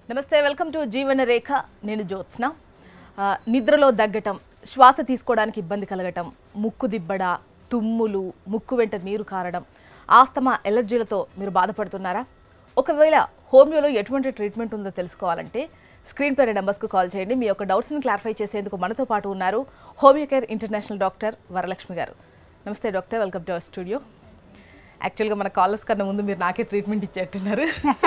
నమస్తే welcome to జీవన రేఖ నేను జ్యోత్స్న ఆ, నిద్రలో దగ్గటం శ్వాస తీసుకోవడానికి ఇబ్బంది కలగటం ముక్కు దిబ్బడ తుమ్ములు ముక్కు వెంట నీరు కారడం ఆస్తమా ఎలర్జీలతో మీరు బాధపడుతున్నారా ఒకవేళ హోమియోలో ఎటువంటి ట్రీట్మెంట్ ఉందో తెలుసుకోవాలంటే స్క్రీన్ పై నెంబర్స్కు కాల్ చేయండి మీ యొక్క డౌట్స్ని క్లారిఫై చేసేందుకు మనతో పాటు ఉన్నారు homeo care international doctor Varalakshmi గారు నమస్తే doctor welcome to our studio యాక్చువల్గా మన కాలర్స్ కన్నా ముందు మీరు నాకే ట్రీట్మెంట్ ఇచ్చేట్టున్నారు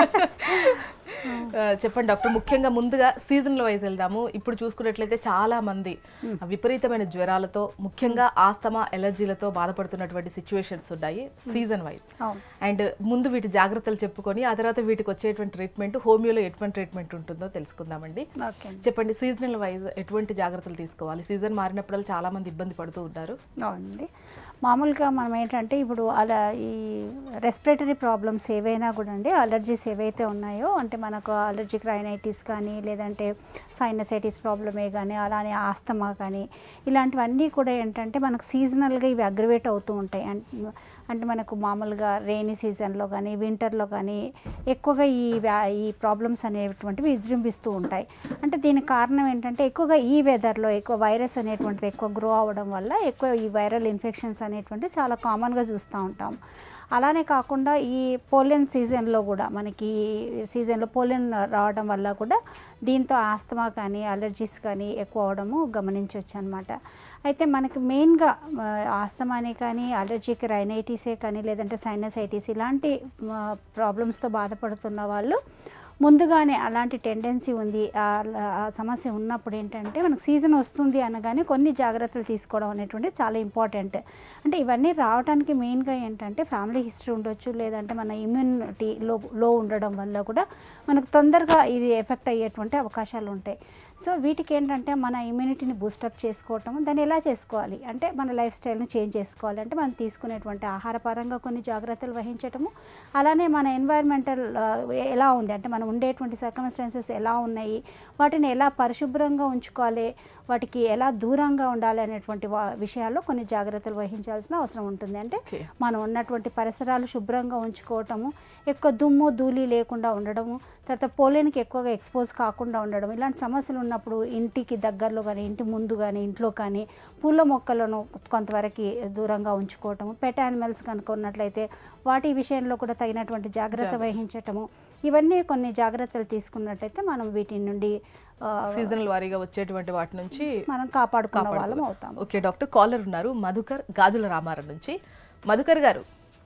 ఆ, చెప్పండి డాక్టర్ ముఖ్యంగా ముందుగా సీజన్ వైజ్ వెళ్దాము ఇప్పుడు చూసుకున్నట్లయితే చాలా మంది విపరీతమైన జ్వరాలతో ముఖ్యంగా ఆస్తమా ఎలర్జీలతో బాధపడుతున్నటువంటి సిచ్యువేషన్స్ ఉన్నాయి సీజన్ వైజ్ అవును అండ్ ముందు వీటి జాగ్రత్తలు చెప్పుకొని ఆ తర్వాత వీటికి వచ్చేటువంటి ట్రీట్మెంట్ హోమియోలో ఎటువంటి ట్రీట్మెంట్ ఉంటుందో తెలుసుకుందామండి ఓకే అండి చెప్పండి సీజనల్ వైజ్ ఎటువంటి జాగ్రత్తలు తీసుకోవాలి సీజన్ మారినప్పుడల్లా చాలా మంది ఇబ్బంది పడుతూ ఉంటారు అవునండి మామూలుగా మనం ఏంటంటే ఇప్పుడు అలా ఈ రెస్పిరేటరీ ప్రాబ్లమ్స్ ఏవైనా కూడా అండి అలర్జీస్ ఏవైతే ఉన్నాయో అంటే మనకు అలర్జిక్ రైనైటిస్ కానీ లేదంటే సైనసైటిస్ ప్రాబ్లమే కానీ అలానే ఆస్తమా కానీ ఇలాంటివన్నీ కూడా ఏంటంటే మనకు సీజనల్గా ఇవి అగ్రివేట్ అవుతూ ఉంటాయి అం- అంటే మనకు మామూలుగా రెయినీ సీజన్లో కానీ వింటర్లో కానీ ఎక్కువగా ఈ వ్యా ఈ ప్రాబ్లమ్స్ అనేటువంటివి విజృంభిస్తూ ఉంటాయి అంటే దీనికి కారణం ఏంటంటే ఎక్కువగా ఈ వెదర్లో ఎక్కువ వైరస్ అనేటువంటిది ఎక్కువ గ్రో అవ్వడం వల్ల ఎక్కువ ఈ వైరల్ ఇన్ఫెక్షన్స్ అనేటువంటివి చాలా కామన్గా చూస్తూ ఉంటాం అలానే కాకుండా ఈ పోలియన్ సీజన్లో కూడా మనకి ఈ సీజన్లో పోలియన్ రావడం వల్ల కూడా దీంతో ఆస్తమా కానీ అలర్జీస్ కానీ ఎక్కువ అవడము గమనించవచ్చు అనమాట అయితే మనకి మెయిన్గా ఆ, ఆస్తమానే కానీ అలర్జిక్ రైనైటిసే కానీ లేదంటే సైనసైటిస్ ఇలాంటి ప్రాబ్లమ్స్తో బాధపడుతున్న వాళ్ళు ముందుగానే అలాంటి టెండెన్సీ ఉంది ఆ ఆ సమస్య ఉన్నప్పుడు ఏంటంటే మనకు సీజన్ వస్తుంది అనగానే కొన్ని జాగ్రత్తలు తీసుకోవడం అనేటువంటిది చాలా ఇంపార్టెంట్ అంటే ఇవన్నీ రావడానికి మెయిన్గా ఏంటంటే ఫ్యామిలీ హిస్టరీ ఉండొచ్చు లేదంటే మన ఇమ్యూనిటీ లో లో ఉండడం వల్ల కూడా మనకు తొందరగా ఇది ఎఫెక్ట్ అయ్యేటువంటి అవకాశాలు ఉంటాయి సో వీటికి ఏంటంటే మన ఇమ్యూనిటీని బూస్టప్ చేసుకోవటం దాన్ని ఎలా చేసుకోవాలి అంటే మన లైఫ్ స్టైల్ని చేంజ్ చేసుకోవాలి అంటే మనం తీసుకునేటువంటి ఆహార పరంగా కొన్ని జాగ్రత్తలు వహించటము అలానే మన ఎన్వైర్మెంటల్ ఎలా ఉంది అంటే మనం ఉండేటువంటి సర్కమ్స్టాన్సెస్ ఎలా ఉన్నాయి వాటిని ఎలా పరిశుభ్రంగా ఉంచుకోవాలి వాటికి ఎలా దూరంగా ఉండాలి అనేటువంటి వా- విషయాల్లో కొన్ని జాగ్రత్తలు వహించాల్సిన అవసరం ఉంటుంది అంటే Okay. మనం ఉన్నటువంటి పరిసరాలు శుభ్రంగా ఉంచుకోవటము ఎక్కువ దుమ్ము ధూళి లేకుండా ఉండడము తర్వాత పోలేనికి ఎక్కువగా ఎక్స్పోజ్ కాకుండా ఉండడం ఇలాంటి సమస్యలు ఉన్నప్పుడు ఇంటికి దగ్గరలో కానీ ఇంటి ముందు కానీ ఇంట్లో కానీ పూల మొక్కలను కొంతవరకు దూరంగా ఉంచుకోవటము పెట్ యానిమల్స్ కనుక ఉన్నట్లయితే వాటి విషయంలో కూడా తగినటువంటి జాగ్రత్త వహించటము ఇవన్నీ కొన్ని జాగ్రత్తలు తీసుకున్నట్టయితే మనం వీటి నుండి ఆ, సీజనల్ వారీగా వచ్చేటువంటి వాటి నుంచి మనం కాపాడుకున్న వాళ్ళం కాపాడుకోవాలి. అవుతాం ఓకే డాక్టర్ కాలర్ ఉన్నారు మధుకర్ గాజుల రామారం నుంచి మధుకర్ గారు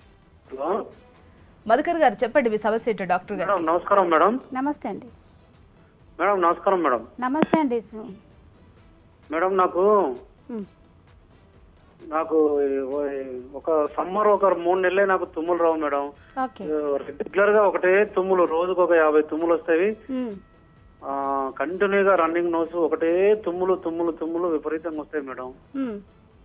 హలో మధుకర్ గారు చెప్పండి మీ సమస్య ఏంటో డాక్టర్ గారు మేడం నమస్కారం మేడం నమస్తే అండి మేడం నమస్కారం మేడం నమస్తే అండి మేడం నాకు ఉమ్, నాకు ఈ- ఒక సమ్మర్ ఒక మూడు నెలలే నాకు తుమ్ములు రావు మేడం ఓకే రెగ్యులర్ గా ఒకటే తుమ్ములు రోజుకు ఒక యాభై తుమ్ములు వస్తాయి ఉమ్. కంటిన్యూగా రన్నింగ్ నోస్ ఒకటే తుమ్ములు తుమ్ములు తుమ్ములు విపరీతంగా వస్తాయి మేడం ఉమ్.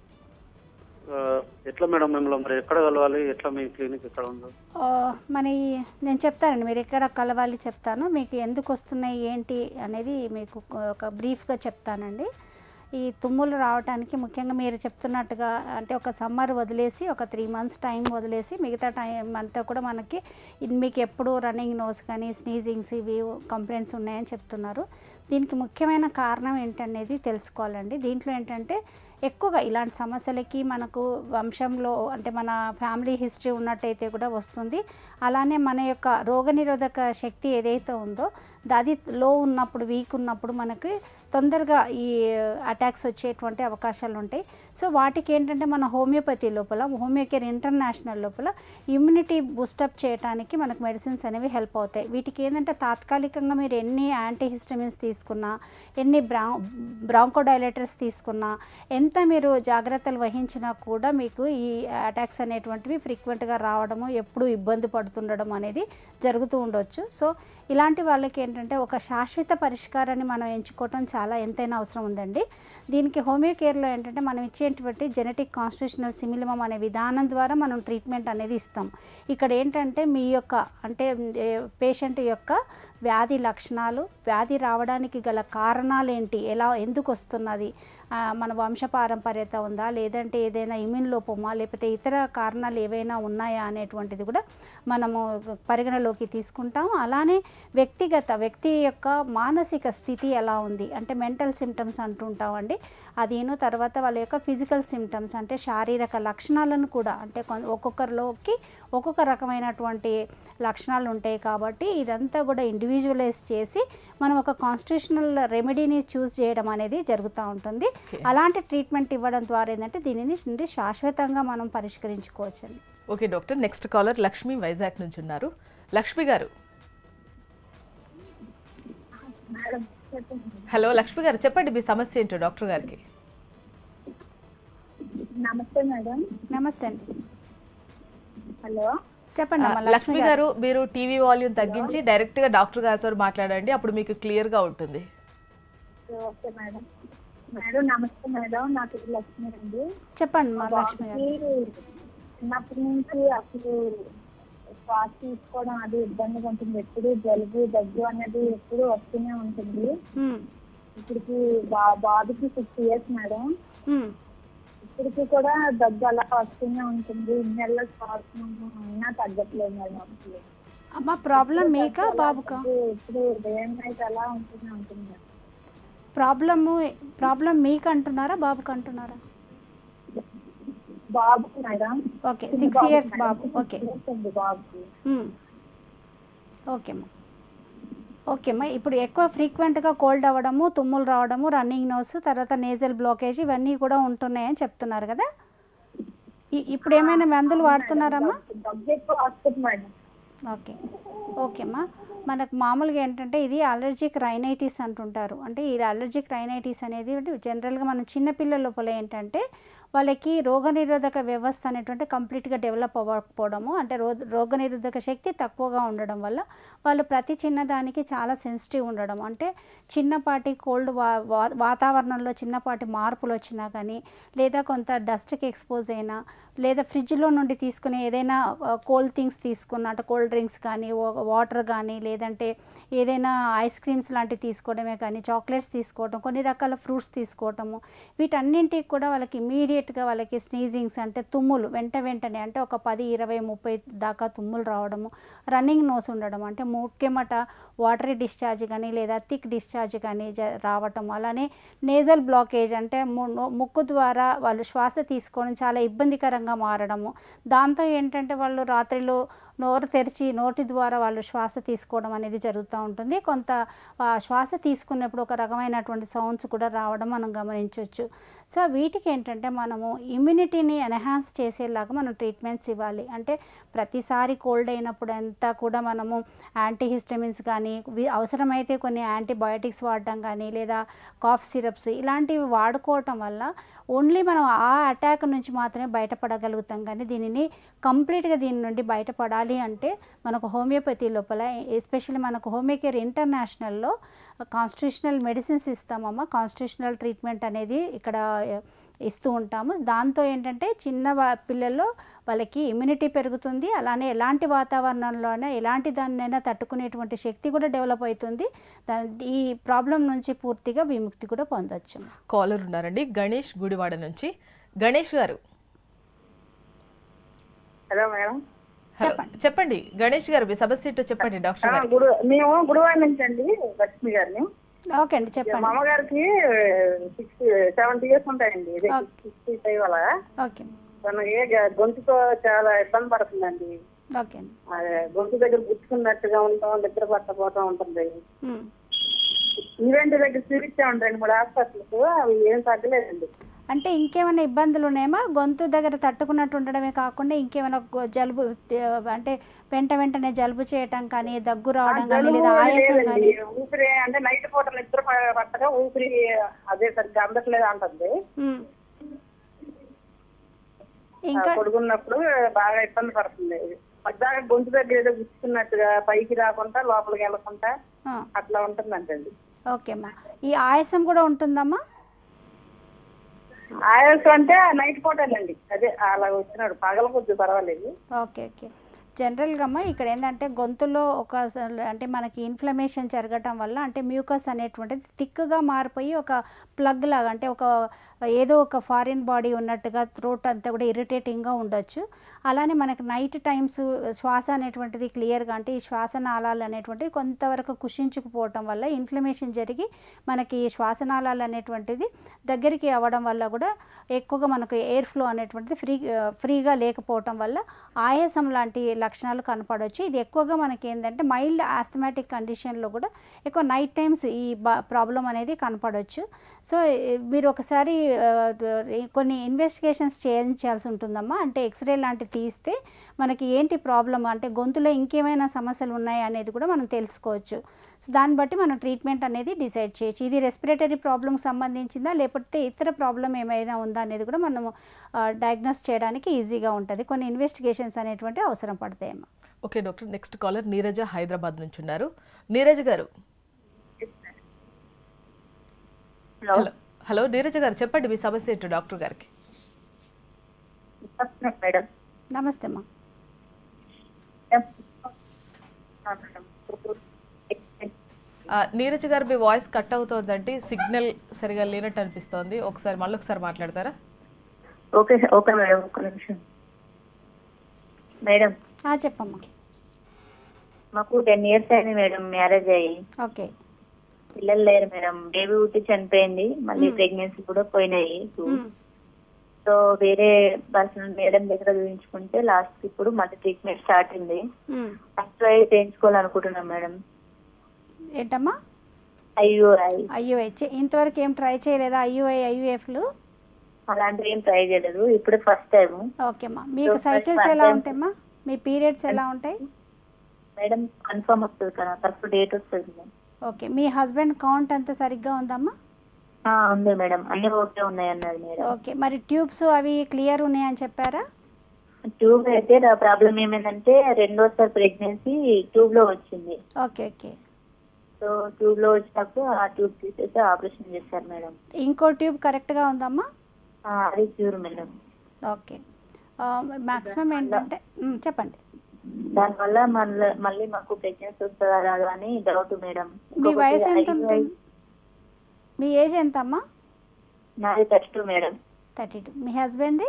ఆ, ఎట్లా మేడం మిమ్మల్ని మరి ఎక్కడ కలవాలి ఎట్లా మీ క్లినిక్ ఎక్కడ ఉందో ఆ, మరి నేను చెప్తానండి మీరు ఎక్కడ కలవాలి చెప్తాను మీకు ఎందుకు వస్తున్నాయి ఏంటి అనేది మీకు ఒక బ్రీఫ్గా చెప్తానండి ఈ తుమ్ములు రావడానికి ముఖ్యంగా మీరు చెప్తున్నట్టుగా అంటే ఒక సమ్మర్ వదిలేసి ఒక త్రీ మంత్స్ టైం వదిలేసి మిగతా టైం అంతా కూడా మనకి ఇది మీకు ఎప్పుడు రన్నింగ్ నోస్ కానీ స్నీజింగ్స్ ఇవి కంప్లైంట్స్ ఉన్నాయని చెప్తున్నారు దీనికి ముఖ్యమైన కారణం ఏంటనేది తెలుసుకోవాలండి దీంట్లో ఏంటంటే ఎక్కువగా ఇలాంటి సమస్యలకి మనకు వంశంలో అంటే మన ఫ్యామిలీ హిస్టరీ ఉన్నట్టయితే కూడా వస్తుంది అలానే మన యొక్క రోగనిరోధక శక్తి ఏదైతే ఉందో ద- అది లో ఉన్నప్పుడు వీక్ ఉన్నప్పుడు మనకి తొందరగా ఈ అటాక్స్ వచ్చేటువంటి అవకాశాలు ఉంటాయి సో వాటికి ఏంటంటే మన హోమియోపతి లోపల హోమియో కేర్ ఇంటర్నేషనల్ లోపల ఇమ్యూనిటీ బూస్టప్ చేయడానికి మనకు మెడిసిన్స్ అనేవి హెల్ప్ అవుతాయి వీటికి ఏంటంటే తాత్కాలికంగా మీరు ఎన్ని యాంటీహిస్టమిన్స్ తీసుకున్నా ఎన్ని బ్రా బ్రాంకోడైలేటర్స్ తీసుకున్నా ఎంత మీరు జాగ్రత్తలు వహించినా కూడా మీకు ఈ అటాక్స్ అనేటువంటివి ఫ్రీక్వెంట్గా రావడము ఎప్పుడు ఇబ్బంది పడుతుండడం అనేది జరుగుతూ ఉండొచ్చు సో ఇలాంటి వాళ్ళకి ఏంటంటే ఒక శాశ్వత పరిష్కారాన్ని మనం ఎంచుకోవటం చాలా ఎంతైనా అవసరం ఉందండి దీనికి హోమియో కేర్లో ఏంటంటే మనం ఇచ్చేటువంటి జెనెటిక్ కాన్స్టిట్యూషనల్ సిమిలిమం అనే విధానం ద్వారా మనం ట్రీట్మెంట్ అనేది ఇస్తాం ఇక్కడ ఏంటంటే మీ యొక్క అంటే పేషెంట్ యొక్క వ్యాధి లక్షణాలు వ్యాధి రావడానికి గల కారణాలు ఏంటి ఎలా ఎందుకు వస్తున్నది ఆ, మన వంశపారంపర్యత ఉందా లేదంటే ఏదైనా ఇమ్యూన్ లోపమా లేకపోతే ఇతర కారణాలు ఏవైనా ఉన్నాయా అనేటువంటిది కూడా మనము పరిగణలోకి తీసుకుంటాం అలానే వ్యక్తిగత వ్యక్తి యొక్క మానసిక స్థితి ఎలా ఉంది అంటే మెంటల్ సిమ్టమ్స్ అంటుంటామండి అదిను తర్వాత వాళ్ళ యొక్క ఫిజికల్ సిమ్టమ్స్ అంటే శారీరక లక్షణాలను కూడా అంటే కొన్- ఒక్కొక్కరిలోకి ఒక్కొక్క రకమైనటువంటి లక్షణాలు ఉంటాయి కాబట్టి ఇదంతా కూడా ఇండివిజువలైజ్ చేసి మనం ఒక కాన్స్టిట్యూషనల్ రెమెడీని చూస్ చేయడం అనేది జరుగుతూ ఉంటుంది అలాంటి ట్రీట్మెంట్ ఇవ్వడం ద్వారా ఏంటంటే దీనిని నుండి శాశ్వతంగా మనం పరిష్కరించుకోవచ్చండి okay doctor next caller Lakshmi Vizag నుంచి ఉన్నారు లక్ష్మి గారు హలో లక్ష్మి గారు చెప్పండి మీ సమస్య ఏంటో డాక్టర్ గారికి నమస్తే మేడం నమస్తే అండి హలో చెప్పండి అమ్మా ఆ, లక్ష్మి గారు మీరు టీవీ వాల్యూమ్ తగ్గించి డైరెక్ట్ గా డాక్టర్ గారితో మాట్లాడండి అప్పుడు మీకు క్లియర్ గా ఉంటుంది ఓకే మేడం మేడం నమస్తే మేడం నా పేరు లక్ష్మి అండి చెప్పండి మా మా లక్ష్మి గారు బాబుకి చిన్నప్పటి నుంచి అసలు శ్వాస తీసుకోవడం అది ఇబ్బందిగా ఉంటుంది ఎప్పుడు జలుబు దగ్గు అనేది ఎప్పుడు వస్తూనే ఉంటుంది ఉమ్, ఇప్పటికి బా బాబుకి సిక్స్ ఇయర్స్ మేడం ఉమ్. ఇప్పటికి కూడా దగ్గు అలా వస్తూనే ఉంటుంది నెలల శ్వాస అయినా తగ్గట్లేదు మేడం అసలు అమ్మ ప్రాబ్లం మీకా బాబుకా ఇప్పుడు ఉదయం నైట్ అలా ఉంటూనే ఉంటుంది మేడం. ప్రాబ్లము ప్రాబ్లం మీకు అంటున్నారా బాబుకి అంటున్నారా బాబు మేడం ఓకే సిక్స్ ఇయర్స్ బాబు ఓకే ఉంది బాబుకి మ్మ్. ఓకేమ్మా ఓకేమ్మా ఇప్పుడు ఎక్కువ ఫ్రీక్వెంట్గా కోల్డ్ అవ్వడము తుమ్ములు రావడము రన్నింగ్ నోస్ తర్వాత నేజల్ బ్లాకేజ్ ఇవన్నీ కూడా ఉంటున్నాయని చెప్తున్నారు కదా ఇ- ఇప్పుడు ఏమైనా మందులు వాడుతున్నారమ్మా దగ్గు ఎక్కువ వస్తుంది మేడం ఓకే ఓకేమ్మా మనకు మామూలుగా ఏంటంటే ఇది అలర్జిక్ రైనైటిస్ అంటుంటారు అంటే ఈ అలర్జిక్ రైనైటిస్ అనేది జనరల్గా మనం చిన్నపిల్లల లోపల ఏంటంటే వాళ్ళకి రోగనిరోధక వ్యవస్థ అనేటువంటి కంప్లీట్గా డెవలప్ అవ్వకపోవడము అంటే రో రోగనిరోధక శక్తి తక్కువగా ఉండడం వల్ల వాళ్ళు ప్రతి చిన్నదానికి చాలా సెన్సిటివ్ ఉండడం అంటే చిన్నపాటి కోల్డ్ వా వా- వాతావరణంలో చిన్నపాటి మార్పులు వచ్చినా కానీ లేదా కొంత డస్ట్కి ఎక్స్పోజ్ అయినా లేదా ఫ్రిడ్జ్లో నుండి తీసుకునే ఏదైనా కోల్డ్ థింగ్స్ తీసుకున్న అంటే కోల్డ్ డ్రింక్స్ కానీ వాటర్ కానీ లేదంటే ఏదైనా ఐస్ క్రీమ్స్ లాంటివి తీసుకోవడమే కానీ చాక్లెట్స్ తీసుకోవడం కొన్ని రకాల ఫ్రూట్స్ తీసుకోవటము వీటన్నింటికి కూడా వాళ్ళకి ఇమీడియట్గా వాళ్ళకి స్నీజింగ్స్ అంటే తుమ్ములు వెంట వెంటనే అంటే ఒక పది ఇరవై ముప్పై దాకా తుమ్ములు రావడము రన్నింగ్ నోస్ ఉండడం అంటే ముఖ్యమట వాటరీ డిశ్చార్జ్ కానీ లేదా థిక్ డిశ్చార్జ్ కానీ జ రావటం అలానే నేజల్ బ్లాకేజ్ అంటే ము- నో- ముక్కు ద్వారా వాళ్ళు శ్వాస తీసుకోవడం చాలా ఇబ్బందికరంగా మారడము దాంతో ఏంటంటే వాళ్ళు రాత్రిలో నోరు తెరిచి నోటి ద్వారా వాళ్ళు శ్వాస తీసుకోవడం అనేది జరుగుతూ ఉంటుంది కొంత ఆ, శ్వాస తీసుకున్నప్పుడు ఒక రకమైనటువంటి సౌండ్స్ కూడా రావడం మనం గమనించవచ్చు సో వీటికి ఏంటంటే మనము ఇమ్యూనిటీని ఎన్హాన్స్ చేసేలాగా మనం ట్రీట్మెంట్స్ ఇవ్వాలి అంటే ప్రతిసారి కోల్డ్ అయినప్పుడు అంతా కూడా మనము యాంటీహిస్టమిన్స్ కానీ వి- అవసరమైతే కొన్ని యాంటీబయాటిక్స్ వాడడం కానీ లేదా కాఫ్ సిరప్స్ ఇలాంటివి వాడుకోవటం వల్ల ఓన్లీ మనం ఆ అటాక్ నుంచి మాత్రమే బయటపడగలుగుతాం కానీ దీనిని కంప్లీట్గా దీని నుండి బయటపడాలి అంటే మనకు హోమియోపతి లోపల ఎస్పెషల్లీ మనకు హోమియోకేర్ ఇంటర్నేషనల్లో కాన్స్టిట్యూషనల్ మెడిసిన్స్ ఇస్తామమ్మా కాన్స్టిట్యూషనల్ ట్రీట్మెంట్ అనేది ఇక్కడ ఇస్తూ ఉంటాము దాంతో ఏంటంటే చిన్న వా- పిల్లల్లో వాళ్ళకి ఇమ్యూనిటీ పెరుగుతుంది అలానే ఎలాంటి వాతావరణంలోనే ఎలాంటి దాన్నైనా తట్టుకునేటువంటి శక్తి కూడా డెవలప్ అవుతుంది దా ఈ ప్రాబ్లం నుంచి పూర్తిగా విముక్తి కూడా పొందొచ్చు కాలర్ ఉన్నారండి గణేష్ గుడివాడ నుంచి గణేష్ గారు హలో మేడం హలో చెప్పండి గణేష్ గారు మీ సమస్య ఏంటో చెప్పండి డాక్టర్ గారు గుడి మేము గుడివాడ నుంచి అండి లక్ష్మి గారిని ఓకే అండి మా చెప్పండి అమ్మగారికి సిక్స్టీ సెవెంటీ ఇయర్స్ ఉంటాయండి ఇదే ఓకే. సిక్స్టీ ఫైవ్ అలా ఓకే తనకి గ- గొంతుతో చాలా ఇబ్బంది పడుతుందండి ఓకే అండి అదే గొంతు దగ్గర గుచ్చుకున్నట్టుగా ఉంటాం నిద్ర పట్టపోతా ఉంటుంది ఉమ్. ఈవెంట్ దగ్గర చూపించామండి రెండు మూడు హాస్పిటల్స్ అవి ఏం తగ్గలేదండి అంటే ఇంకేమైనా ఇబ్బందులు ఉన్నాయమ్మా గొంతు దగ్గర తట్టుకున్నట్టు ఉండడమే కాకుండా ఇంకేమైనా గొ- జలుబు తే- అంటే వెంట వెంటనే జలుబు చేయటం కానీ దగ్గు రావడం కానీ జలుబు లేదా ఆయాసం లేదండి కానీ ఊపిరి అంటే నైట్ పూట నిద్ర ప- పట్టగా ఊపిరి అదే సరిగ్గా అందట్లేదు అంటుంది ఉమ్. ఇంకా పడుకున్నప్పుడు బాగా ఇబ్బంది పడుతుంది పద్దాక గొంతు దగ్గర ఏదో గుచ్చుకున్నట్టుగా పైకి రాకుండా లోపలికి వెళ్ళకుండా ఆ, అట్లా ఉంటుందంటండి ఓకే అమ్మా ఈ ఆయాసం కూడా ఉంటుందమ్మా ఆయాసం అంటే నైట్ పూటేనండి అదే అలా వచ్చినాడు పగల కొద్ది పర్వాలేదు ఓకే ఓకే జనరల్గా అమ్మ ఇక్కడ ఏంటంటే గొంతులో ఒక స- అంటే మనకి ఇన్ఫ్లమేషన్ జరగటం వల్ల అంటే మ్యూకస్ అనేటువంటిది థిక్గా మారిపోయి ఒక ప్లగ్ లాగా అంటే ఒక ఏదో ఒక ఫారిన్ బాడీ ఉన్నట్టుగా థ్రోట్ అంతా కూడా ఇరిటేటింగ్గా ఉండొచ్చు అలానే మనకి నైట్ టైమ్స్ శ్వాస అనేటువంటిది క్లియర్గా అంటే ఈ శ్వాసనాళాలు అనేటువంటివి కొంతవరకు కుషించుకుపోవటం వల్ల ఇన్ఫ్లమేషన్ జరిగి మనకి ఈ శ్వాసనాళాలు అనేటువంటిది దగ్గరికి అవ్వడం వల్ల కూడా ఎక్కువగా మనకు ఎయిర్ ఫ్లో అనేటువంటిది ఫ్రీ ఫ్రీగా లేకపోవటం వల్ల ఆయాసం లాంటి లక్షణాలు కనపడవచ్చు ఇది ఎక్కువగా మనకి ఏంటంటే మైల్డ్ ఆస్థమాటిక్ కండిషన్లో కూడా ఎక్కువ నైట్ టైమ్స్ ఈ ప్రాబ్లం అనేది కనపడవచ్చు సో ఏ, మీరు ఒకసారి ఆ, ద- కొన్ని ఇన్వెస్టిగేషన్స్ చేయించాల్సి ఉంటుందమ్మా అంటే ఎక్స్రే లాంటివి తీస్తే మనకి ఏంటి ప్రాబ్లం అంటే గొంతులో ఇంకేమైనా సమస్యలు ఉన్నాయా అనేది కూడా మనం తెలుసుకోవచ్చు సో దాన్ని బట్టి మనం ట్రీట్మెంట్ అనేది డిసైడ్ చేయొచ్చు ఇది రెస్పిరేటరీ ప్రాబ్లమ్కి సంబంధించిందా లేకపోతే ఇతర ప్రాబ్లం ఏమైనా ఉందా అనేది కూడా మనము డయాగ్నోస్ చేయడానికి ఈజీగా ఉంటుంది కొన్ని ఇన్వెస్టిగేషన్స్ అనేటువంటి అవసరం పడతాయమ్మా okay doctor next caller Neeraja Hyderabad నుంచి ఉన్నారు నీరజ గారు హలో హలో హలో నీరజ గారు చెప్పండి మీ సమస్య ఏంటో డాక్టర్ గారికి మేడం నమస్తే అమ్మా ఆ, నీరజ గారు మీ వాయిస్ కట్ అవుతోందంటే సిగ్నల్ సరిగా లేనట్టు అనిపిస్తోంది ఒకసారి మళ్ళీ ఒకసారి మాట్లాడతారా ఓకే ఓకే మేడం ఒక నిమిషం మేడం ఆ, చెప్పమ్మా మాకు టెన్ ఇయర్స్ అయింది మేడం మ్యారేజ్ అయ్యి ఓకే పిల్లలు లేరు మేడం బేబీ పుట్టి చనిపోయింది మళ్ళీ ప్రెగ్నెన్సీ కూడా పోయినాయి two. మ్మ్. సో వేరే పర్సనల్ మేడం దగ్గర చూపించుకుంటే లాస్ట్ ఇప్పుడు మళ్ళీ ట్రీట్మెంట్ స్టార్ట్ అయింది మ్మ్. ఫస్ట్ ఐ చేయించుకోవాలనుకుంటున్నాం మేడం ఏంటమ్మా ఐయుఐ ఐయుఐ ఇంతవరకు ఏం ట్రై చేయలేదా ఐయుఐ ఐయుఎఫ్లు అలాంటివి ఏం ట్రై చేయలేదు ఇప్పుడు ఫస్ట్ టైం ఓకేమ్మా మీకు So, సైకిల్స్ first ఎలా time- ఉంటాయమ్మా మీ పీరియడ్స్ ఎలా ఉంటాయి మేడం కన్ఫర్మ్ వస్తుంది కదా కరెక్ట్ డేట్ వస్తుంది మేడం ఓకే మీ హస్బెండ్ కౌంట్ అంత సరిగ్గా ఉందమ్మా ఆ, ఉంది మేడం అన్ని ఓకే ఉన్నాయి అన్నది మేడం ఓకే మరి ట్యూబ్స్ అవి క్లియర్ ఉన్నాయని చెప్పారా ట్యూబ్ అయితే నా ప్రాబ్లం ఏమైందంటే రెండోసారి ప్రెగ్నెన్సీ ట్యూబ్ లో వచ్చింది ఓకే ఓకే సో ట్యూబ్ లో వచ్చినప్పుడు ఆ ట్యూబ్ తీసేసి ఆపరేషన్ చేశారు మేడం ఇంకో ట్యూబ్ కరెక్ట్గా ఉందమ్మా ఆ, అది ప్యూర్ మేడం ఓకే మ్యాక్సిమం ఏంటంటే మ్, చెప్పండి దానివల్ల మళ్ళీ మళ్ళీ మాకు ప్రెగ్నెన్సీ వస్తుందా రాదా అని డౌట్ మేడం మీ ఇంకొకటి వయసు ఎంత IUI ఉంటుంది మీ ఏజ్ ఎంత అమ్మా నాది thirty two madam thirty two మీ హస్బెండ్ది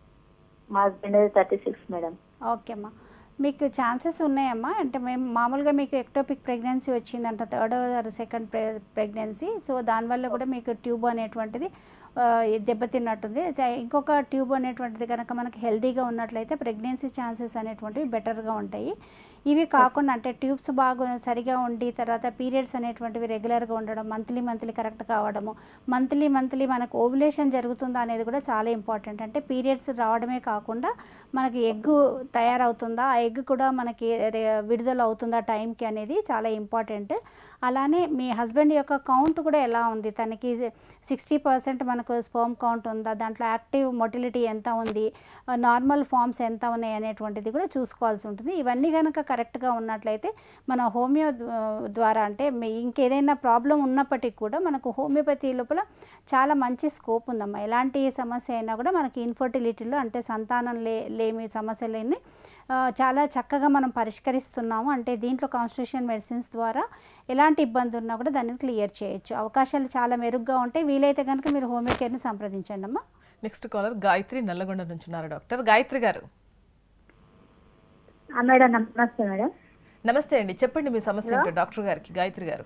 మా husband thirty six madam okay అమ్మా మీకు ఛాన్సెస్ ఉన్నాయమ్మా అంటే మేము మామూలుగా మీకు ఎక్టోపిక్ ప్రెగ్నెన్సీ వచ్చిందంట third or second pregnancy so దానివల్ల కూడా మీకు ట్యూబ్ అనేటువంటిది ఆ, దెబ్బతిన్నట్టుంది అయితే ఇంకొక ట్యూబ్ అనేటువంటిది కనుక మనకి హెల్తీగా ఉన్నట్లయితే ప్రెగ్నెన్సీ ఛాన్సెస్ అనేటువంటివి బెటర్గా ఉంటాయి ఇవి కాకుండా అంటే ట్యూబ్స్ బాగా సరిగా ఉండి తర్వాత పీరియడ్స్ అనేటువంటివి రెగ్యులర్గా ఉండడం మంత్లీ మంత్లీ కరెక్ట్ కావడము మంత్లీ మంత్లీ మనకు ఓవులేషన్ జరుగుతుందా అనేది కూడా చాలా ఇంపార్టెంట్ అంటే పీరియడ్స్ రావడమే కాకుండా మనకి ఎగ్ తయారవుతుందా ఆ ఎగ్ కూడా మనకి రే- విడుదల అవుతుందా టైంకి అనేది చాలా ఇంపార్టెంట్ అలానే మీ హస్బెండ్ యొక్క కౌంట్ కూడా ఎలా ఉంది తనకి సిక్స్టీ పర్సెంట్ మనకు స్పర్మ్ కౌంట్ ఉందా దాంట్లో యాక్టివ్ మొటిలిటీ ఎంత ఉంది నార్మల్ ఫామ్స్ ఎంత ఉన్నాయి అనేటువంటిది కూడా చూసుకోవాల్సి ఉంటుంది ఇవన్నీ కనుక కరెక్ట్గా ఉన్నట్లయితే మన హోమియో ద్వా- ద్వారా అంటే మీ- ఇంకేదైనా ప్రాబ్లం ఉన్నప్పటికీ కూడా మనకు హోమియోపతి లోపల చాలా మంచి స్కోప్ ఉందమ్మా ఎలాంటి సమస్య అయినా కూడా మనకి ఇన్ఫర్టిలిటీలో అంటే సంతానం లే లేమి సమస్యలేని ఆ, చాలా చక్కగా మనం పరిష్కరిస్తున్నాము అంటే దీంట్లో కాన్స్టిట్యూషన్ మెడిసిన్స్ ద్వారా ఎలాంటి ఇబ్బంది ఉన్నా కూడా దాన్ని క్లియర్ చేయొచ్చు అవకాశాలు చాలా మెరుగ్గా ఉంటాయి వీలైతే కనుక మీరు హోమియో కేర్ని సంప్రదించండి అమ్మా నెక్స్ట్ కాలర్ గాయత్రి నల్లగొండ నుంచి ఉన్నారు డాక్టర్ గాయత్రి గారు మేడం నమస్తే మేడం నమస్తే అండి చెప్పండి మీ సమస్య ఏంటో డాక్టర్ గారికి గాయత్రి గారు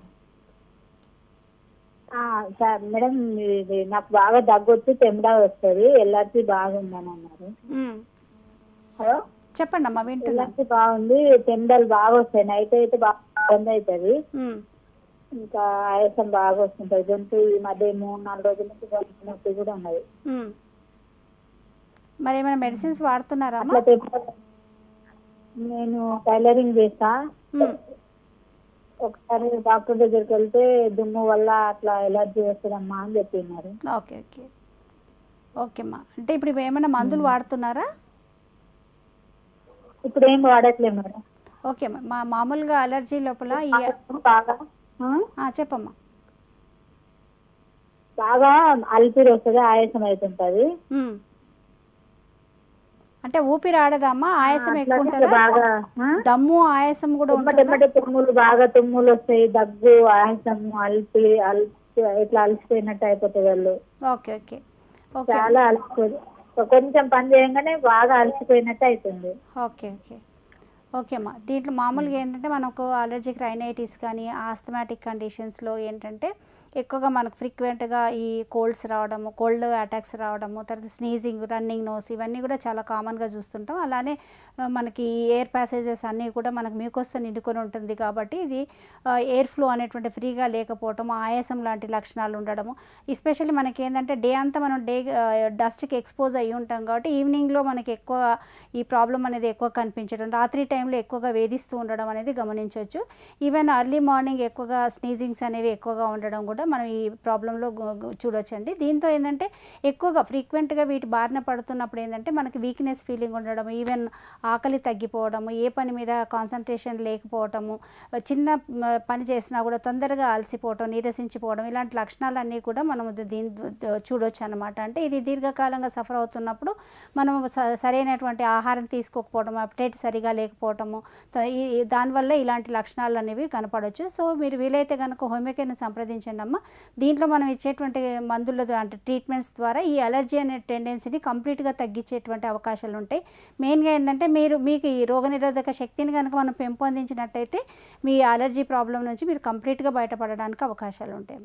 సార్ మేడం ఇది నాకు బాగా దగ్గు వచ్చి తెమ్మడా వస్తుంది ఎల్ఆర్సీ బాగుందని అన్నారు మ్మ్. హలో చెప్పండి అమ్మా వింటున్నా ఎల్ఆర్సీ బాగుంది తెమ్మడాలు బాగా వస్తాయి నైట్ అయితే బాగా ఇబ్బంది అవుతుంది మ్మ్. ఇంకా ఆయాసం బాగా వస్తుంటది గొంతు ఈ మధ్య మూడు నాలుగు రోజుల నుంచి గొంతు నొప్పి కూడా ఉన్నది మ్మ్. మరి ఏమైనా మెడిసిన్స్ వాడుతున్నారా అమ్మా అట్లా తెప్ప- నేను టైలరింగ్ చేస్తా మ్మ్. ఒకసారి డాక్టర్ దగ్గరికి వెళ్తే దుమ్ము వల్ల అట్లా ఎలర్జీ వస్తుందమ్మా అని చెప్పినారు ఓకే ఓకే ఓకే అమ్మా అంటే ఇప్పుడు ఇవి ఏమైనా మందులు వాడుతున్నారా ఇప్పుడు ఏం వాడట్లేదు మేడం ఓకే అమ్మా మా మామూలుగా అలర్జీ లోపల ఈ బాగా ఆ? ఆ, చెప్పమ్మా బాగా అల్పిరి వస్తుంది ఆయాసం అవుతుంటది మ్మ్. అంటే ఊపిరి ఆడదమ్మా ఆయాసం ఎక్కువ అట్లాగే ఉంటుందా బాగా ఆ? దమ్ము ఆయాసం కూడా ఎమ్మటి ఉంటుందా ఎమ్మటి తుమ్ములు బాగా తుమ్ములు వస్తాయి దగ్గు ఆయాసం అలిపి అలిపి ఇట్లా అలసిపోయినట్టు అయిపోతుంది వాళ్ళు ఓకే ఓకే ఓకే చాలా అలసిపోయి కొంచెం పని చేయగానే బాగా అలసిపోయినట్టు అవుతుంది ఓకే ఓకే ఓకే అమ్మా దీంట్లో మామూలుగా ఏంటంటే మనకు అలర్జిక్ రైనైటిస్ కానీ ఆస్థమాటిక్ కండిషన్స్లో ఏంటంటే ఎక్కువగా మనకు ఫ్రీక్వెంట్గా ఈ కోల్డ్స్ రావడము కోల్డ్ అటాక్స్ రావడము తర్వాత స్నీజింగ్ రన్నింగ్ నోస్ ఇవన్నీ కూడా చాలా కామన్గా చూస్తుంటాం అలానే ఆ, మనకి ఈ ఎయిర్ ప్యాసేజెస్ అన్నీ కూడా మనకు మ్యూకోస్తో నిండుకొని ఉంటుంది కాబట్టి ఇది ఎయిర్ ఫ్లో అనేటువంటి ఫ్రీగా లేకపోవటం ఆయాసం లాంటి లక్షణాలు ఉండడము ఎస్పెషల్లీ మనకి ఏంటంటే డే అంతా మనం డే డస్ట్కి ఎక్స్పోజ్ అయ్యి ఉంటాం కాబట్టి ఈవినింగ్లో మనకి ఎక్కువ ఈ ప్రాబ్లం అనేది ఎక్కువ కనిపించడం రాత్రి టైంలో ఎక్కువగా వేధిస్తూ ఉండడం అనేది గమనించవచ్చు ఈవెన్ అర్లీ మార్నింగ్ ఎక్కువగా స్నీజింగ్స్ అనేవి ఎక్కువగా ఉండడం కూడా మనం ఈ ప్రాబ్లంలో చూడొచ్చండి దీంతో ఏంటంటే ఎక్కువగా ఫ్రీక్వెంట్గా వీటి బారిన పడుతున్నప్పుడు ఏంటంటే మనకి వీక్నెస్ ఫీలింగ్ ఉండడం ఈవెన్ ఆకలి తగ్గిపోవడము ఏ పని మీద కాన్సన్ట్రేషన్ లేకపోవటము చిన్న మ, పని చేసినా కూడా తొందరగా అలసిపోవటం నీరసించిపోవడం ఇలాంటి లక్షణాలన్నీ కూడా మనం దీని చూడొచ్చు అనమాట అంటే ఇది దీర్ఘకాలంగా సఫర్ అవుతున్నప్పుడు మనం స- సరైనటువంటి ఆహారం తీసుకోకపోవడం అప్డేట్ సరిగా లేకపోవటము త- ఈ ఈ- దానివల్ల ఇలాంటి లక్షణాలు అనేవి కనపడవచ్చు సో మీరు వీలైతే కనుక హోమియోకేర్ని సంప్రదించండి అమ్మ దీంట్లో మనం ఇచ్చేటువంటి మందుల అంటే ట్రీట్మెంట్స్ ద్వారా ఈ అలర్జీ అనే టెండెన్సీని కంప్లీట్గా తగ్గించేటువంటి అవకాశాలు ఉంటాయి మెయిన్గా ఏంటంటే మీరు మీకు ఈ రోగనిరోధక శక్తిని కనుక మనం పెంపొందించినట్టయితే మీ అలర్జీ ప్రాబ్లం నుంచి మీరు కంప్లీట్గా బయటపడడానికి అవకాశాలు ఉంటాయి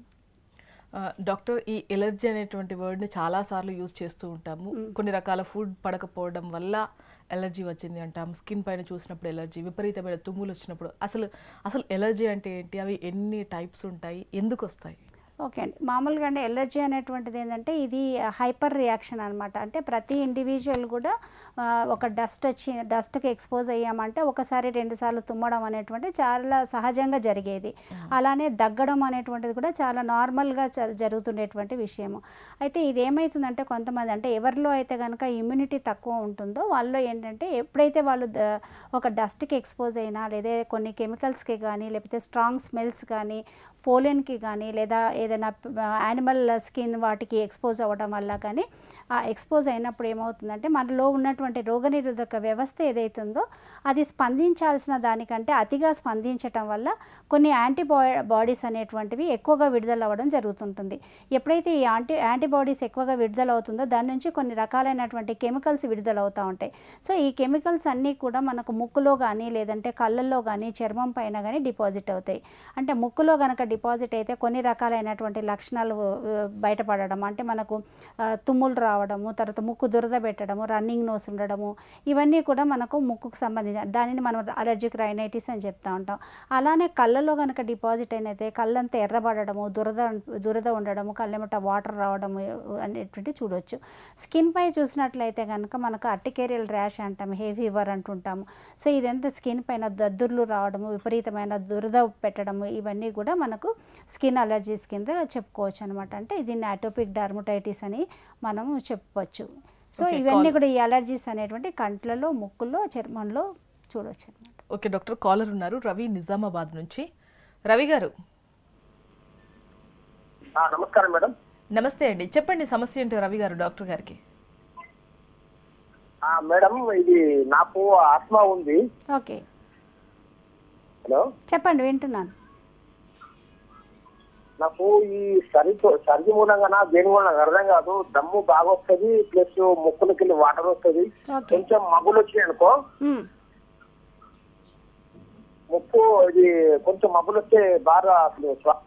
ఆ, డాక్టర్ ఈ ఎలర్జీ అనేటువంటి వర్డ్ని చాలాసార్లు యూజ్ చేస్తూ ఉంటాము కొన్ని రకాల ఫుడ్ పడకపోవడం వల్ల ఎలర్జీ వచ్చింది అంటాం స్కిన్ పైన చూసినప్పుడు ఎలర్జీ విపరీతమైన తుమ్ములు వచ్చినప్పుడు అసలు అసలు ఎలర్జీ అంటే ఏంటి అవి ఎన్ని టైప్స్ ఉంటాయి ఎందుకు వస్తాయి ఓకే అండి మామూలుగా అంటే ఎలర్జీ అనేటువంటిది ఏంటంటే ఇది హైపర్ రియాక్షన్ అనమాట అంటే ప్రతి ఇండివిజువల్ కూడా ఆ, ఒక డస్ట్ వచ్చి డస్ట్కి ఎక్స్పోజ్ అయ్యామంటే ఒకసారి రెండు సార్లు తుమ్మడం అనేటువంటి చాలా సహజంగా జరిగేది అలానే దగ్గడం అనేటువంటిది కూడా చాలా నార్మల్గా జ- జరుగుతుండేటువంటి విషయము అయితే ఇది ఏమవుతుందంటే కొంతమంది అంటే ఎవరిలో అయితే కనుక ఇమ్యూనిటీ తక్కువ ఉంటుందో వాళ్ళలో ఏంటంటే ఎప్పుడైతే వాళ్ళు ద- ఒక డస్ట్కి ఎక్స్పోజ్ అయినా లేదా కొన్ని కెమికల్స్కి కానీ లేకపోతే స్ట్రాంగ్ స్మెల్స్ కానీ పోలెన్కి కానీ లేదా ఏదైనా యానిమల్ స్కిన్ వాటికి ఎక్స్పోజ్ అవ్వడం వల్ల కానీ ఆ ఎక్స్పోజ్ అయినప్పుడు ఏమవుతుందంటే మనలో ఉన్నటువంటి రోగనిరోధక వ్యవస్థ ఏదైతుందో అది స్పందించాల్సిన దానికంటే అతిగా స్పందించటం వల్ల కొన్ని యాంటీబా బాడీస్ అనేటువంటివి ఎక్కువగా విడుదల అవ్వడం జరుగుతుంటుంది ఎప్పుడైతే ఈ యాంటీ యాంటీబాడీస్ ఎక్కువగా విడుదల అవుతుందో దాని నుంచి కొన్ని రకాలైనటువంటి కెమికల్స్ విడుదల అవుతూ ఉంటాయి సో ఈ కెమికల్స్ అన్నీ కూడా మనకు ముక్కులో కానీ లేదంటే కళ్ళల్లో కానీ చర్మం పైన కానీ డిపాజిట్ అవుతాయి అంటే ముక్కులో కనుక డిపాజిట్ అయితే కొన్ని రకాలైనటువంటి లక్షణాలు ఆ, బయటపడడం అంటే మనకు ఆ, తుమ్ములు రావడము తర్వాత ముక్కు దురద పెట్టడము రన్నింగ్ నోస్ ఉండడము ఇవన్నీ కూడా మనకు ముక్కుకు సంబంధించిన దానిని మనం అలర్జిక్ రైనైటిస్ అని చెప్తా ఉంటాం అలానే కళ్ళలో కనుక డిపాజిట్ అయినైతే కళ్ళంతా ఎర్రబడడము దురద దురద ఉండడము కళ్ళెమట వాటర్ రావడము అనేటువంటి చూడొచ్చు స్కిన్ పై చూసినట్లయితే కనుక మనకు అర్టికేరియల్ ర్యాష్ అంటాం హే ఫీవర్ అంటుంటాము సో ఇదంతా స్కిన్ పైన దద్దుర్లు రావడము విపరీతమైన దురద పెట్టడము ఇవన్నీ కూడా మనకు స్కిన్ అలర్జీస్ కింద చెప్పుకోవచ్చు అనమాట అంటే దీన్ని అటోపిక్ డర్మటైటిస్ అని మనము చెప్పవచ్చు సో Okay, ఇవన్నీ call- కూడా ఈ అలర్జీస్ అనేటువంటి కంట్లలో ముక్కుల్లో చర్మంలో చూడొచ్చు అనమాట ఓకే డాక్టర్ కాలర్ ఉన్నారు రవి నిజామాబాద్ నుంచి రవి గారు ఆ, నమస్కారం మేడం నమస్తే అండి చెప్పండి సమస్య ఏంటో రవి గారు డాక్టర్ గారికి ఆ, మేడం ఇది నాకు ఆత్మ ఉంది ఓకే హలో చెప్పండి వింటున్నాను నాకు ఈ సరితో సర్ది మూలంగా దేని మూలంగా నాకు అర్థం కాదు దమ్ము బాగా వస్తుంది ప్లస్ ముక్కులకి వెళ్ళి వాటర్ వస్తుంది ఓకే కొంచెం మగ్గులు వచ్చినాయి అనుకో మ్, ముక్కు ఇది కొంచెం మగ్గులు వస్తే బాగా అసలు శ్వా-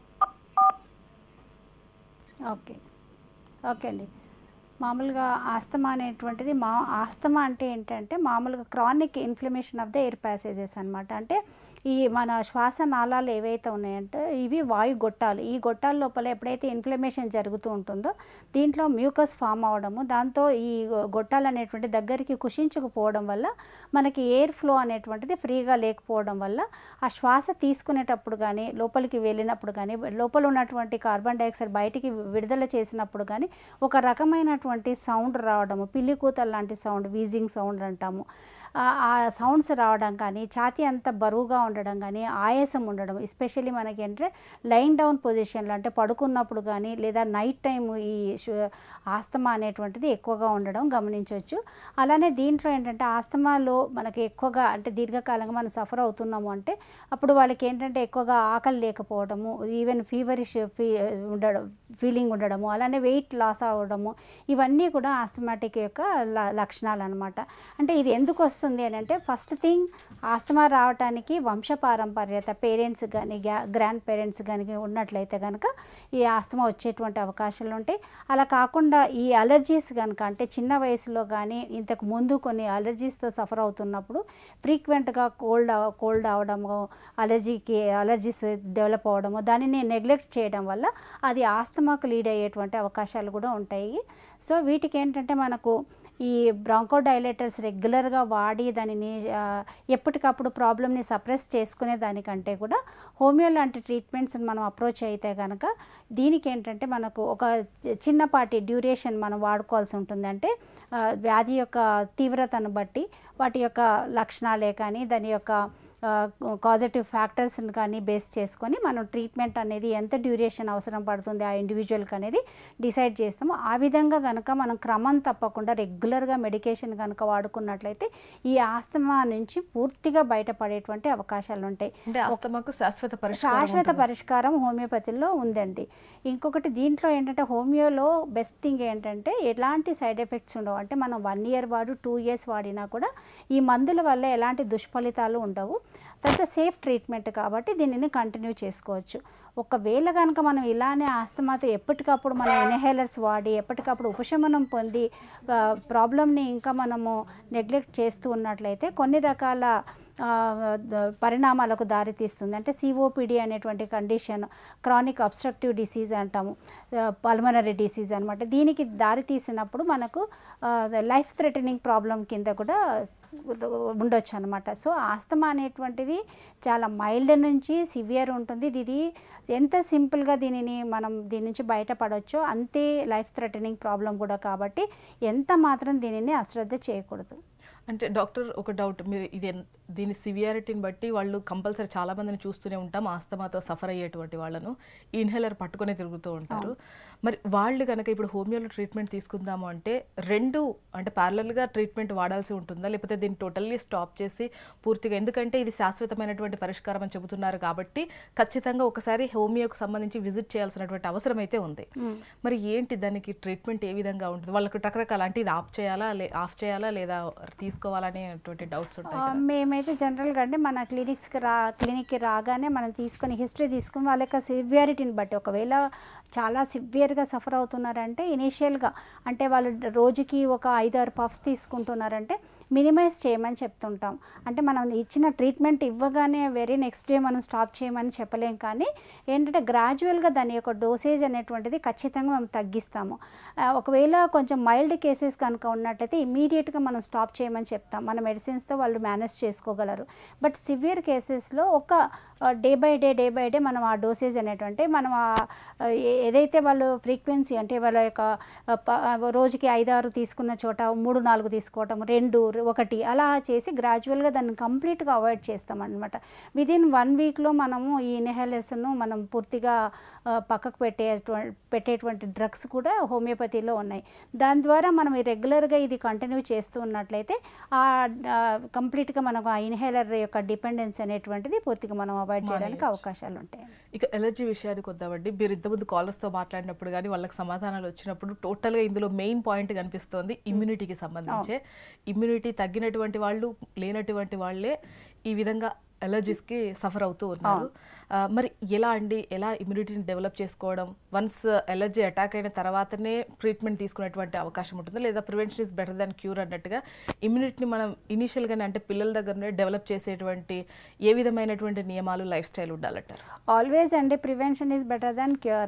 ఓకే ఓకే అండి మామూలుగా ఆస్తమా అనేటువంటిది మా ఆస్తమా అంటే ఏంటంటే మామూలుగా chronic inflammation of the air passages అనమాట అంటే ఈ మన శ్వాస నాళాలు ఏవైతే ఉన్నాయంటే ఇవి వాయు గొట్టాలు ఈ గొట్టాల లోపల ఎప్పుడైతే ఇన్ఫ్లమేషన్ జరుగుతూ ఉంటుందో దీంట్లో మ్యూకస్ ఫామ్ అవడము దాంతో ఈ గొట్టాలు అనేటువంటి దగ్గరికి కుషించుకుపోవడం వల్ల మనకి ఎయిర్ ఫ్లో అనేటువంటిది ఫ్రీగా లేకపోవడం వల్ల ఆ శ్వాస తీసుకునేటప్పుడు కానీ లోపలికి వెళ్ళినప్పుడు కానీ లోపల ఉన్నటువంటి కార్బన్ డైఆక్సైడ్ బయటికి విడుదల చేసినప్పుడు కానీ ఒక రకమైనటువంటి సౌండ్ రావడము పిల్లి కూతలు లాంటి సౌండ్ వీజింగ్ సౌండ్ అంటాము ఆ- ఆ సౌండ్స్ రావడం కానీ ఛాతీ అంత బరువుగా ఉండడం కానీ ఆయాసం ఉండడం ఎస్పెషల్లీ మనకి ఏంటంటే లైన్ డౌన్ పొజిషన్లో అంటే పడుకున్నప్పుడు కానీ లేదా నైట్ టైం ఈ షు- ఆస్తమా అనేటువంటిది ఎక్కువగా ఉండడం గమనించవచ్చు అలానే దీంట్లో ఏంటంటే ఆస్తమాలో మనకి ఎక్కువగా అంటే దీర్ఘకాలంగా మనం సఫర్ అవుతున్నాము అంటే అప్పుడు వాళ్ళకి ఏంటంటే ఎక్కువగా ఆకలి లేకపోవడము ఈవెన్ ఫీవరిష్ ఫీ ఉండడం ఫీలింగ్ ఉండడము అలానే వెయిట్ లాస్ అవ్వడము ఇవన్నీ కూడా ఆస్తమాటిక్ యొక్క ల- లక్షణాలు అనమాట అంటే ఇది ఎందుకు వస్తుంది అని అంటే ఫస్ట్ థింగ్ ఆస్తమా రావడానికి వంశపారంపర్యత పేరెంట్స్ కానీ గ్రాండ్ పేరెంట్స్ కానీ ఉన్నట్లయితే కనుక ఈ ఆస్తమా వచ్చేటువంటి అవకాశాలు ఉంటాయి అలా కాకుండా ఈ అలర్జీస్ కనుక అంటే చిన్న వయసులో కానీ ఇంతకు ముందు కొన్ని అలర్జీస్తో సఫర్ అవుతున్నప్పుడు ఫ్రీక్వెంట్గా కోల్డ్ కోల్డ్ అవడము అలర్జీకి అలర్జీస్ డెవలప్ అవ్వడము దానిని నెగ్లెక్ట్ చేయడం వల్ల అది ఆస్తమాకు లీడ్ అయ్యేటువంటి అవకాశాలు కూడా ఉంటాయి సో వీటికి ఏంటంటే మనకు ఈ బ్రాంకోడైలేటర్స్ రెగ్యులర్గా వాడి దానిని ఆ, ఎప్పటికప్పుడు ప్రాబ్లమ్ని సప్రెస్ చేసుకునే దానికంటే కూడా హోమియో లాంటి ట్రీట్మెంట్స్ మనం అప్రోచ్ అయితే కనుక దీనికి ఏంటంటే మనకు ఒక చి- చిన్నపాటి డ్యూరేషన్ మనం వాడుకోవాల్సి ఉంటుంది అంటే ఆ, వ్యాధి యొక్క తీవ్రతను బట్టి వాటి యొక్క లక్షణాలే కానీ దాని యొక్క కాజిటివ్ ఫ్యాక్టర్స్ని కానీ బేస్ చేసుకొని మనం ట్రీట్మెంట్ అనేది ఎంత డ్యూరేషన్ అవసరం పడుతుంది ఆ ఇండివిజువల్కి అనేది డిసైడ్ చేస్తాము ఆ విధంగా కనుక మనం క్రమం తప్పకుండా రెగ్యులర్గా మెడికేషన్ కనుక వాడుకున్నట్లయితే ఈ ఆస్తమా నుంచి పూర్తిగా బయటపడేటువంటి అవకాశాలు ఉంటాయి అంటే ఆస్తమాకు శాశ్వత పరిష్కారం శాశ్వత ఉంటుందా? పరిష్కారం హోమియోపతిలో ఉందండి ఇంకొకటి దీంట్లో ఏంటంటే హోమియోలో బెస్ట్ థింగ్ ఏంటంటే ఎలాంటి సైడ్ ఎఫెక్ట్స్ ఉండవు అంటే మనం వన్ ఇయర్ వాడు టూ ఇయర్స్ వాడినా కూడా ఈ మందుల వల్ల ఎలాంటి దుష్ఫలితాలు ఉండవు తర్వాత సేఫ్ ట్రీట్మెంట్ కాబట్టి దీనిని కంటిన్యూ చేసుకోవచ్చు ఒకవేళ కనుక మనం ఇలానే ఆస్తమాతో ఎప్పటికప్పుడు మనం ఇన్హేలర్స్ వాడి ఎప్పటికప్పుడు ఉపశమనం పొంది ప్రాబ్లమ్ని ఇంకా మనము నెగ్లెక్ట్ చేస్తూ ఉన్నట్లయితే కొన్ని రకాల ఆ, ద- పరిణామాలకు దారితీస్తుంది అంటే సిఓపిడి అనేటువంటి కండిషన్ క్రానిక్ అబ్స్ట్రక్టివ్ డిసీజ్ అంటాము పల్మనరీ డిసీజ్ అనమాట దీనికి దారి తీసినప్పుడు మనకు లైఫ్ థ్రెటనింగ్ ప్రాబ్లం కింద కూడా ఉండొచ్చు అనమాట సో ఆస్తమా అనేటువంటిది చాలా మైల్డ్ నుంచి సివియర్ ఉంటుంది ఇది ఎంత సింపుల్గా దీనిని మనం దీని నుంచి బయటపడవచ్చో అంతే లైఫ్ థ్రెటనింగ్ ప్రాబ్లం కూడా కాబట్టి ఎంత మాత్రం దీనిని అశ్రద్ధ చేయకూడదు అంటే డాక్టర్ ఒక డౌట్ మీరు ఇది ఎన్- దీని సివియారిటీని బట్టి వాళ్ళు కంపల్సరీ చాలా మందిని చూస్తూనే ఉంటాం ఆస్తమాతో సఫర్ అయ్యేటువంటి వాళ్ళను ఇన్హేలర్ పట్టుకొని తిరుగుతూ ఉంటారు మరి వాళ్ళు కనుక ఇప్పుడు హోమియోలో ట్రీట్మెంట్ తీసుకుందాము అంటే రెండు అంటే ప్యారలల్గా ట్రీట్మెంట్ వాడాల్సి ఉంటుందా లేకపోతే దీన్ని టోటల్లీ స్టాప్ చేసి పూర్తిగా ఎందుకంటే ఇది శాశ్వతమైనటువంటి పరిష్కారం అని చెబుతున్నారు కాబట్టి ఖచ్చితంగా ఒకసారి హోమియోకు సంబంధించి విజిట్ చేయాల్సినటువంటి అవసరం అయితే ఉంది మరి ఏంటి దానికి ట్రీట్మెంట్ ఏ విధంగా ఉంటుంది వాళ్ళకు రకరకాల అంటే ఇది ఆఫ్ చేయాలా లే ఆఫ్ చేయాలా లేదా తీసుకోవాలనేటువంటి డౌట్స్ ఉంటాయి ఆ, కదా. మేమైతే జనరల్గా అంటే మన క్లినిక్స్కి రా క్లినిక్కి రాగానే మనం తీసుకొని హిస్టరీ తీసుకుని వాళ్ళ యొక్క సివియారిటీని బట్టి ఒకవేళ చాలా సివియర్గా సఫర్ అవుతున్నారంటే ఇనీషియల్గా అంటే వాళ్ళు రోజుకి ఒక ఐదారు పఫ్స్ తీసుకుంటున్నారంటే మినిమైజ్ చేయమని చెప్తుంటాం అంటే మనం ఇచ్చిన ట్రీట్మెంట్ ఇవ్వగానే వెరీ నెక్స్ట్ డే మనం స్టాప్ చేయమని చెప్పలేం కానీ ఏంటంటే గ్రాడ్యువల్గా దాని యొక్క డోసేజ్ అనేటువంటిది ఖచ్చితంగా మనం తగ్గిస్తాము ఆ, ఒకవేళ కొంచెం మైల్డ్ కేసెస్ కనుక ఉన్నట్టయితే ఇమీడియట్గా మనం స్టాప్ చేయమని చెప్తాం మన మెడిసిన్స్తో వాళ్ళు మేనేజ్ చేసుకోగలరు బట్ సివియర్ కేసెస్లో ఒక day by day day by day మనం ఆ డోసేజ్ అనేటువంటి మనం ఆ- ఏ- ఏదైతే వాళ్ళు ఫ్రీక్వెన్సీ అంటే వాళ్ళ యొక్క ఆ, ప- ఆ, రోజుకి ఐదారు తీసుకున్న చోట మూడు నాలుగు తీసుకోవటం రెండు ఒకటి అలా చేసి గ్రాడ్యువల్గా దాన్ని కంప్లీట్గా అవాయిడ్ చేస్తాం అనమాట విదిన్ వన్ వీక్లో మనము ఈ ఇన్హేలర్స్ను మనం పూర్తిగా ఆ, పక్కకు పెట్టే పెట్టేటువంటి డ్రగ్స్ కూడా హోమియోపతిలో ఉన్నాయి దాని ద్వారా మనం ఈ రెగ్యులర్గా ఇది కంటిన్యూ చేస్తూ ఉన్నట్లయితే ఆ కంప్లీట్గా మనకు ఆ ఇన్హేలర్ యొక్క డిపెండెన్స్ అనేటువంటిది పూర్తిగా మనం అవాయిడ్ చేయడానికి అవకాశాలు ఉంటాయి ఇక ఎలర్జీ విషయానికి వద్దామండి మీరు ఇంతకుముందు కాలర్స్తో మాట్లాడినప్పుడు కానీ వాళ్ళకి సమాధానాలు వచ్చినప్పుడు టోటల్గా ఇందులో మెయిన్ పాయింట్ కనిపిస్తోంది ఇమ్యూనిటీకి సంబంధించే ఇమ్యూనిటీ తగ్గినటువంటి వాళ్ళు లేనటువంటి వాళ్ళే ఈ విధంగా ఎలర్జీస్కి సఫర్ అవుతూ ఉన్నారు ఆ, మరి ఎలా అండి ఎలా ఇమ్యూనిటీని డెవలప్ చేసుకోవడం వన్స్ ఎలర్జీ అటాక్ అయిన తర్వాతనే ట్రీట్మెంట్ తీసుకునేటువంటి అవకాశం ఉంటుందా లేదా prevention is better than cure అన్నట్టుగా ఇమ్యూనిటీని మనం ఇనీషియల్గానే అంటే పిల్లల దగ్గరనే డెవలప్ చేసేటువంటి ఏ విధమైనటువంటి నియమాలు లైఫ్ స్టైల్ ఉండాలంటారు ఆల్వేస్ అండి prevention is better than cure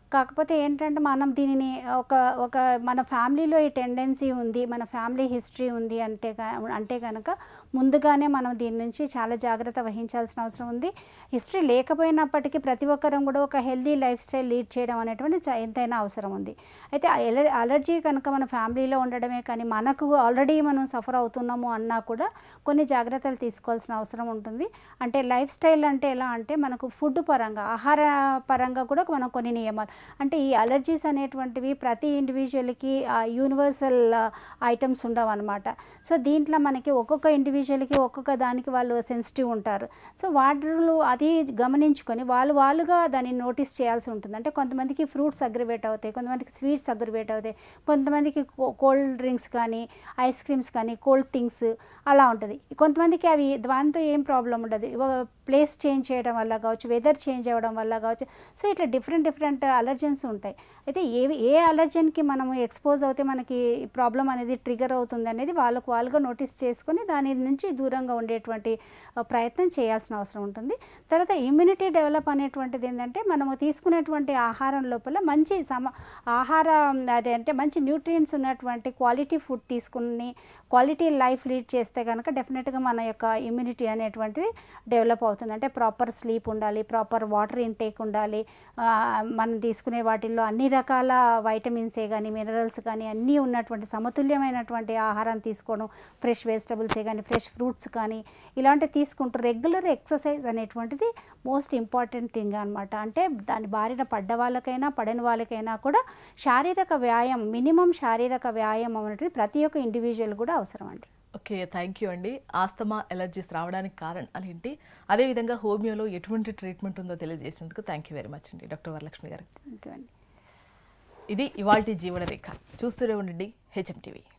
కాకపోతే ఏంటంటే మనం దీనిని ఒక ఒక మన ఫ్యామిలీలో ఈ టెండెన్సీ ఉంది మన ఫ్యామిలీ హిస్టరీ ఉంది అంటే గా- అంటే కనుక ముందుగానే మనం దీని నుంచి చాలా జాగ్రత్త వహించాల్సిన అవసరం ఉంది హిస్టరీ లేకపోయినప్పటికీ ప్రతి ఒక్కరం కూడా ఒక హెల్దీ లైఫ్ స్టైల్ లీడ్ చేయడం అనేటువంటి చ- ఎంతైనా అవసరం ఉంది అయితే ఆ ఎల- అలర్జీ కనుక మన ఫ్యామిలీలో ఉండడమే కానీ మనకు ఆల్రెడీ మనం సఫర్ అవుతున్నాము అన్నా కూడా కొన్ని జాగ్రత్తలు తీసుకోవాల్సిన అవసరం ఉంటుంది అంటే లైఫ్ స్టైల్ అంటే ఎలా అంటే మనకు ఫుడ్ పరంగా ఆహార పరంగా కూడా మనం కొన్ని నియమాలు అంటే ఈ అలర్జీస్ అనేటువంటివి ప్రతి ఇండివిజువల్కి యూనివర్సల్ ఐటమ్స్ ఉండవు అనమాట సో దీంట్లో మనకి ఒక్కొక్క ఇండివిజువల్కి ఒక్కొక్క దానికి వాళ్ళు సెన్సిటివ్ ఉంటారు సో వాళ్ళు అది గమనించుకొని వాళ్ళు వాళ్ళుగా దాన్ని నోటీస్ చేయాల్సి ఉంటుంది అంటే కొంతమందికి ఫ్రూట్స్ అగ్రివేట్ అవుతాయి కొంతమందికి స్వీట్స్ అగ్రివేట్ అవుతాయి కొంతమందికి కోల్డ్ డ్రింక్స్ కానీ ఐస్ క్రీమ్స్ కానీ కోల్డ్ థింగ్స్ అలా ఉంటుంది కొంతమందికి అవి దాంతో ఏం ప్రాబ్లం ఉండదు ప్లేస్ చేంజ్ చేయడం వల్ల కావచ్చు వెదర్ చేంజ్ అవ్వడం వల్ల కావచ్చు సో ఇట్లా డిఫరెంట్ డిఫరెంట్ అలర్జన్స్ ఉంటాయి అయితే ఏ ఏ అలర్జన్కి మనము ఎక్స్పోజ్ అవుతే మనకి ప్రాబ్లం అనేది ట్రిగర్ అవుతుంది అనేది వాళ్ళకు వాళ్ళుగా నోటీస్ చేసుకొని దాని నుంచి దూరంగా ఉండేటువంటి ఆ, ప్రయత్నం చేయాల్సిన అవసరం ఉంటుంది తర్వాత ఇమ్యూనిటీ డెవలప్ అనేటువంటిది ఏంటంటే మనము తీసుకునేటువంటి ఆహారం లోపల మంచి సమ ఆహార అదే అంటే మంచి న్యూట్రియంట్స్ ఉన్నటువంటి క్వాలిటీ ఫుడ్ తీసుకుని క్వాలిటీ లైఫ్ లీడ్ చేస్తే కనుక డెఫినెట్గా మన యొక్క ఇమ్యూనిటీ అనేటువంటిది డెవలప్ అవుతుంది అంటే ప్రాపర్ స్లీప్ ఉండాలి ప్రాపర్ వాటర్ ఇంటేక్ ఉండాలి ఆ, మనం తీసుకునే వాటిల్లో అన్ని రకాల వైటమిన్సే కానీ మినరల్స్ కానీ అన్నీ ఉన్నటువంటి సమతుల్యమైనటువంటి ఆహారం తీసుకోవడం ఫ్రెష్ వెజిటబుల్సే కానీ ఫ్రెష్ ఫ్రూట్స్ కానీ ఇలాంటివి తీసుకుంటూ రెగ్యులర్ ఎక్సర్సైజ్ అనేటువంటిది మోస్ట్ ఇంపార్టెంట్ థింగ్ అనమాట అంటే దాని బారిన పడ్డ వాళ్ళకైనా పడని వాళ్ళకైనా కూడా శారీరక వ్యాయామం మినిమం శారీరక వ్యాయామం అనేటువంటి ప్రతి ఒక్క ఇండివిజువల్ కూడా అవసరం అండి ఓకే థ్యాంక్ యూ అండి ఆస్తమా ఎలర్జీస్ రావడానికి కారణాలు ఏంటి అదేవిధంగా హోమియోలో ఎటువంటి ట్రీట్మెంట్ ఉందో తెలియజేసినందుకు థ్యాంక్ యూ వెరీ మచ్ అండి డాక్టర్ వరలక్ష్మి గారు థ్యాంక్ యూ అండి ఇది ఇవాల్టి జీవన రేఖ చూస్తూనే ఉండండి హెచ్ఎం టీవీ